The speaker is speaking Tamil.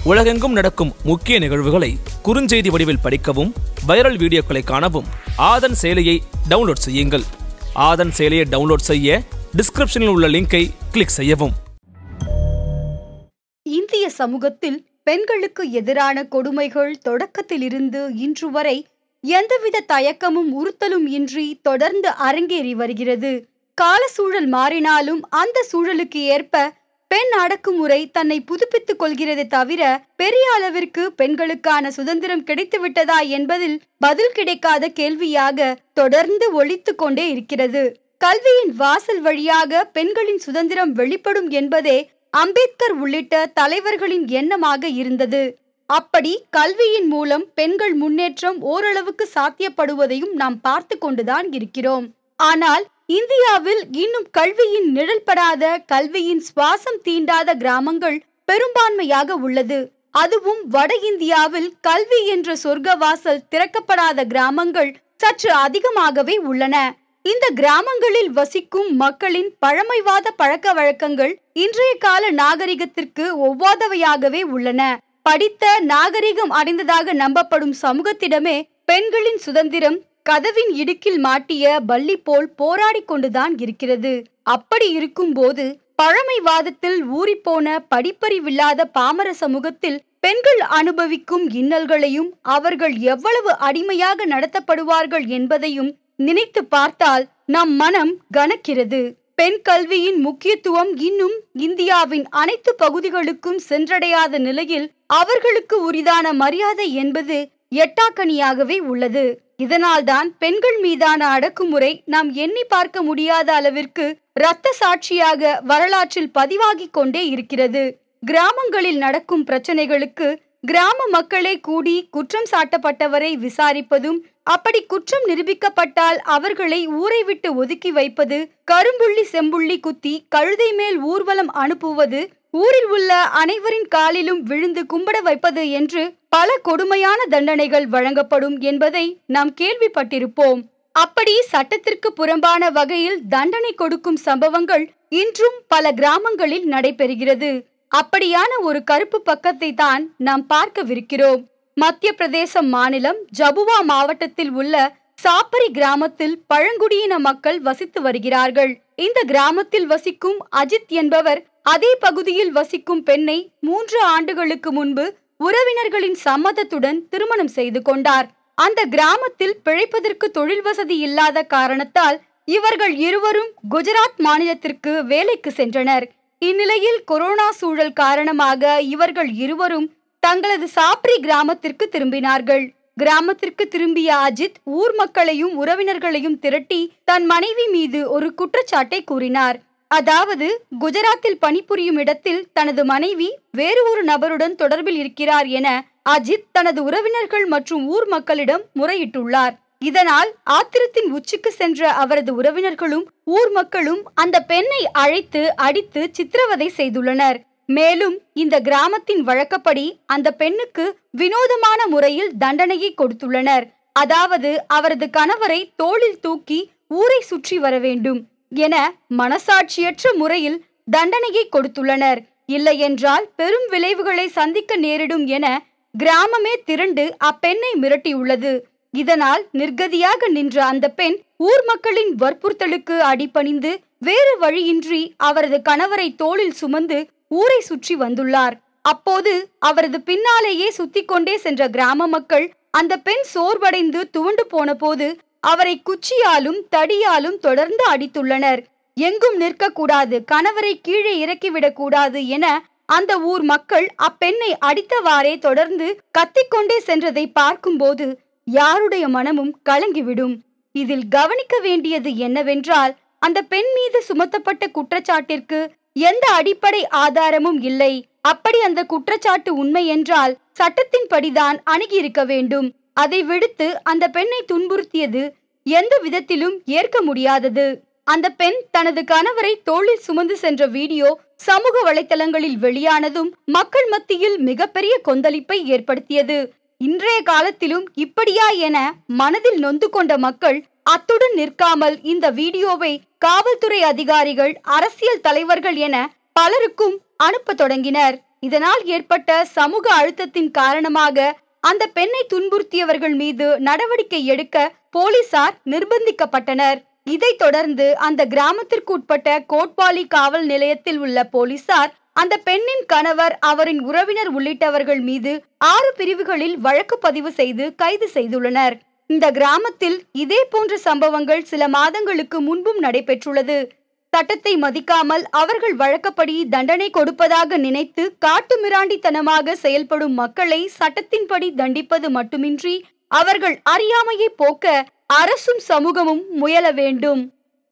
உலகெங்கும் நடக்கும் முக்கிய நிகழ்வுகளை குறுஞ்செய்தி வடிவில் படிக்கவும் வைரல் வீடியோக்களை காணவும் ஆதன் செயலியை டவுன்லோட் செய்யுங்கள் ஆதன் செயலியை டவுன்லோட் செய்ய டிஸ்கிரிப்ஷனில் உள்ள லிங்கை கிளிக் செய்யவும் இந்திய சமூகத்தில் பெண்களுக்கு எதிரான கொடுமைகள் தொடக்கத்திலிருந்து இன்று வரை எந்தவித தயக்கமும் உறுத்தலும் இன்றி தொடர்ந்து அரங்கேறி வருகிறது கால சூழல் மாறினாலும் அந்த சூழலுக்கு ஏற்ப பெண் அடக்குமுறை தன்னை புதுப்பித்துக் கொள்கிறதே தவிர பெரிய அளவிற்கு பெண்களுக்கான சுதந்திரம் கிடைத்துவிட்டதா என்பதில் பதில் கிடைக்காத கேள்வியாக தொடர்ந்து ஒழித்துக் கொண்டே இருக்கிறது கல்வியின் வாசல் வழியாக பெண்களின் சுதந்திரம் வெளிப்படும் என்பதே அம்பேத்கர் உள்ளிட்ட தலைவர்களின் எண்ணமாக இருந்தது அப்படி கல்வியின் மூலம் பெண்கள் முன்னேற்றம் ஓரளவுக்கு சாத்தியப்படுவதையும் நாம் பார்த்து கொண்டுதான் இருக்கிறோம் ஆனால் இந்தியாவில் இன்னும் கல்வியின் நிழல் படாத கல்வியின் சுவாசம் தீண்டாத கிராமங்கள் பெரும்பான்மையாக உள்ளது அதுவும் வட இந்தியாவில் கல்வி என்ற சொர்க்க வாசல் திறக்கப்படாத கிராமங்கள் சற்று அதிகமாகவே உள்ளன இந்த கிராமங்களில் வசிக்கும் மக்களின் பழமைவாத பழக்க வழக்கங்கள் இன்றைய கால நாகரிகத்திற்கு ஒவ்வாதவையாகவே உள்ளன படித்த நாகரிகம் அடைந்ததாக நம்பப்படும் சமூகத்திடமே பெண்களின் சுதந்திரம் கதவின் இடுக்கில் மாட்டிய பள்ளி போல் போராடி கொண்டுதான் இருக்கிறது அப்படி இருக்கும்போது பழமைவாதத்தில் ஊறிப்போன படிப்பறிவில்லாத பாமர சமூகத்தில் பெண்கள் அனுபவிக்கும் இன்னல்களையும் அவர்கள் எவ்வளவு அடிமையாக நடத்தப்படுவார்கள் என்பதையும் நினைத்து பார்த்தால் நம் மனம் கனக்கிறது பெண் கல்வியின் முக்கியத்துவம் இன்னும் இந்தியாவின் அனைத்து பகுதிகளுக்கும் சென்றடையாத நிலையில் அவர்களுக்கு உரிதான மரியாதை என்பது எட்டாக்கனியாகவே உள்ளது இதனால்தான் பெண்கள் மீதான அடக்குமுறை நாம் எண்ணி பார்க்க முடியாத அளவிற்கு இரத்த சாட்சியாக வரலாற்றில் பதிவாகிக் கொண்டே இருக்கிறது கிராமங்களில் நடக்கும் பிரச்சனைகளுக்கு கிராம மக்களே கூடி குற்றம் சாட்டப்பட்டவரை விசாரிப்பதும் அப்படி குற்றம் நிரூபிக்கப்பட்டால் அவர்களை ஊரை விட்டு ஒதுக்கி வைப்பது கரும்புள்ளி செம்புள்ளி குத்தி கழுதை மேல் ஊர்வலம் அனுப்புவது ஊரில் உள்ள அனைவரின் காலிலும் விழுந்து கும்பிட வைப்பது என்று பல கொடுமையான தண்டனைகள் வழங்கப்படும் என்பதை நாம் கேள்விப்பட்டிருப்போம் அப்படி சட்டத்திற்கு புறம்பான வகையில் தண்டனை கொடுக்கும் சம்பவங்கள் இன்றும் பல கிராமங்களில் நடைபெறுகிறது அப்படியான ஒரு கருப்பு பக்கத்தை தான் நாம் பார்க்கவிருக்கிறோம் மத்திய பிரதேச மாநிலம் ஜபுவா மாவட்டத்தில் உள்ள சாப்பரி கிராமத்தில் பழங்குடியின மக்கள் வசித்து வருகிறார்கள் இந்த கிராமத்தில் வசிக்கும் அஜித் என்பவர் அதே பகுதியில் வசிக்கும் பெண்ணை மூன்று ஆண்டுகளுக்கு முன்பு உறவினர்களின் சம்மதத்துடன் திருமணம் செய்து கொண்டார் அந்த கிராமத்தில் பிழைப்பதற்கு தொழில் வசதி இல்லாத காரணத்தால் இவர்கள் இருவரும் குஜராத் மாநிலத்திற்கு வேலைக்கு சென்றனர் இந்நிலையில் கொரோனா சூழல் காரணமாக இவர்கள் இருவரும் தங்களது சாப்ரி கிராமத்திற்கு திரும்பினார்கள் கிராமத்திற்கு திரும்பிய அஜித் ஊர் மக்களையும் உறவினர்களையும் திரட்டி தன் மனைவி மீது ஒரு குற்றச்சாட்டை கூறினார் அதாவது குஜராத்தில் பணிபுரியும் இடத்தில் தனது மனைவி வேறு ஒரு நபருடன் தொடர்பில் இருக்கிறார் என அஜித் தனது உறவினர்கள் மற்றும் ஊர் மக்களிடம் முறையிட்டுள்ளார் இதனால் ஆத்திரத்தின் உச்சிக்கு சென்ற அவரது உறவினர்களும் ஊர் மக்களும் அந்த பெண்ணை அழைத்து அடித்து சித்திரவதை செய்துள்ளனர் மேலும் இந்த கிராமத்தின் வழக்கப்படி அந்த பெண்ணுக்கு வினோதமான முறையில் தண்டனையை கொடுத்துள்ளனர் அதாவது அவரது கணவரை தோளில் தூக்கி ஊரை சுற்றி வர வேண்டும் என மனசாட்சியற்ற முறையில் தண்டனையை கொடுத்துள்ளனர் இல்லையென்றால் பெரும் விளைவுகளை சந்திக்க நேரிடும் என கிராமமே திரண்டு அப்பெண்ணை மிரட்டியுள்ளது இதனால் நிர்கதியாக நின்ற அந்த பெண் ஊர் மக்களின் வற்புறுத்தலுக்கு அடிபணிந்து வேறு வழியின்றி அவரது கணவரை தோளில் சுமந்து ஊரை சுற்றி வந்துள்ளார் அப்போது அவரது பின்னாலேயே சுத்திக் கொண்டே சென்ற கிராம மக்கள் அந்த பெண் சோர்வடைந்து துவண்டு போன போது அவரை குச்சியாலும் தடியாலும் தொடர்ந்து அடித்துள்ளனர் எங்கும் நிற்கக்கூடாது கணவரை கீழே இறக்கிவிடக் கூடாது என அந்த ஊர் மக்கள் அப்பெண்ணை அடித்தவாறே தொடர்ந்து கத்திக்கொண்டே சென்றதை பார்க்கும்போது யாருடைய மனமும் கலங்கிவிடும் இதில் கவனிக்க வேண்டியது என்னவென்றால் அந்த பெண் மீது சுமத்தப்பட்ட குற்றச்சாட்டிற்கு எந்த அடிப்படை ஆதாரமும் இல்லை அப்படி அந்த குற்றச்சாட்டு உண்மை என்றால் சட்டத்தின்படிதான் அணுகியிருக்க வேண்டும் அதை விடுத்து அந்த பெண்ணை துன்புறுத்தியது எந்த விதத்திலும் ஏற்க முடியாதது அந்த பெண் தனது கணவரை தோளில் சுமந்து சென்ற வீடியோ சமூக வலைத்தளங்களில் வெளியானதும் மக்கள் மத்தியில் மிகப்பெரிய கொந்தளிப்பை ஏற்படுத்தியது இன்றைய காலத்திலும் இப்படியா என மனதில் நொந்து கொண்ட மக்கள் அத்துடன் நிற்காமல் இந்த வீடியோவை காவல்துறை அதிகாரிகள் அரசியல் தலைவர்கள் என பலருக்கும் அனுப்ப தொடங்கினர் இதனால் ஏற்பட்ட சமூக அழுத்தத்தின் காரணமாக அந்த பெண்ணை துன்புறுத்தியவர்கள் மீது நடவடிக்கை எடுக்க போலீசார் நிர்பந்திக்கப்பட்டனர் இதைத் தொடர்ந்து அந்த கிராமத்திற்கு உட்பட்ட கோட்பாலி காவல் நிலையத்தில் உள்ள போலீசார் அந்த பெண்ணின் கணவர் அவரின் உறவினர் உள்ளிட்டவர்கள் மீது ஆறு பிரிவுகளில் வழக்கு பதிவு செய்து கைது செய்துள்ளனர் இந்த கிராமத்தில் இதே போன்ற சம்பவங்கள் சில மாதங்களுக்கு முன்பும் நடைபெற்றுள்ளது சட்டத்தை மதிக்காமல் அவர்கள் வழக்கப்படி தண்டனை கொடுப்பதாக நினைத்து காட்டுமிராண்டித்தனமாக செயல்படும் மக்களை சட்டத்தின்படி தண்டிப்பது மட்டுமின்றி அவர்கள் அறியாமையை போக்க அரசும் சமூகமும் முயல வேண்டும்